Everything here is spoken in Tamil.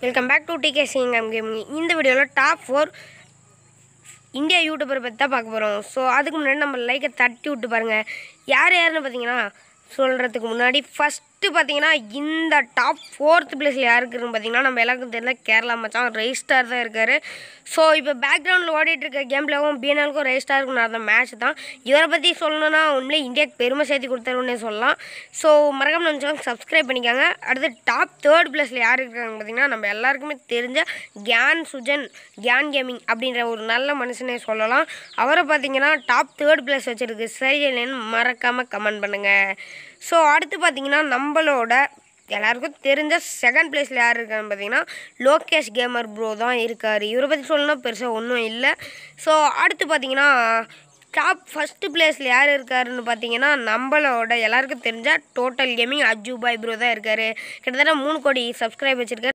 welcome back to DK Singam gaming இந்த வீடியோவில் டாப் ஃபோர் இந்தியா யூடியூபர் பற்றி தான் பார்க்க போகிறோம் ஸோ அதுக்கு முன்னாடி நம்ம லைக்கை தட்டி விட்டு பாருங்கள் யார் யாருன்னு பார்த்தீங்கன்னா சொல்கிறதுக்கு முன்னாடி ஃபஸ்ட்டு பார்த்தீங்கன்னா இந்த டாப் ஃபோர்த் பிளேஸில் யார் இருக்குன்னு பார்த்தீங்கன்னா நம்ம எல்லாருக்கும் தெரியல கேரளா மச்சான் ரெஜிஸ்டார் தான் இருக்கார் ஸோ இப்போ பேக்ரவுண்டில் ஓடிட்டு இருக்க கேம் பிளேவும் பிஎன்எலுக்கும் ரெஜிஸ்டாருக்கும் நடந்த மேட்ச் தான் இவரை பற்றி சொல்லணும்னா உண்மையிலே இந்தியாவுக்கு பெருமை சேர்த்து கொடுத்தாருன்னே சொல்லலாம் ஸோ மறக்காம நம்ம சேனல் சப்ஸ்கிரைப் பண்ணிக்கோங்க அடுத்து டாப் தேர்ட் பிளேஸில் யார் இருக்காங்க பார்த்தீங்கன்னா நம்ம எல்லாருக்குமே தெரிஞ்ச கியான் சுஜன் கியான் கேமிங் அப்படின்ற ஒரு நல்ல மனுஷனே சொல்லலாம் அவரை பார்த்தீங்கன்னா டாப் தேர்ட் பிளேஸ் வச்சுருக்கு சரி இல்லைன்னு மறக்காமல் கமெண்ட் பண்ணுங்கள் ஸோ அடுத்து பார்த்தீங்கன்னா நம்மளோட எல்லாருக்கும் தெரிஞ்ச செகண்ட் பிளேஸில் யார் இருக்கான்னு பார்த்தீங்கன்னா லோகேஷ் கேமர் ப்ரோ தான் இருக்கார் இவரை பற்றி சொல்லணும்னா பெருசாக ஒன்றும் இல்லை ஸோ அடுத்து பார்த்தீங்கன்னா டாப் ஃபஸ்ட்டு பிளேஸில் யார் இருக்காருன்னு பார்த்தீங்கன்னா நம்மளோட எல்லாருக்கும் தெரிஞ்ச டோட்டல் கேமிங் அஜூபாய் ப்ரோ தான் இருக்கார் கிட்டத்தட்ட மூணு கோடி சப்ஸ்கிரைப் வச்சுருக்காரு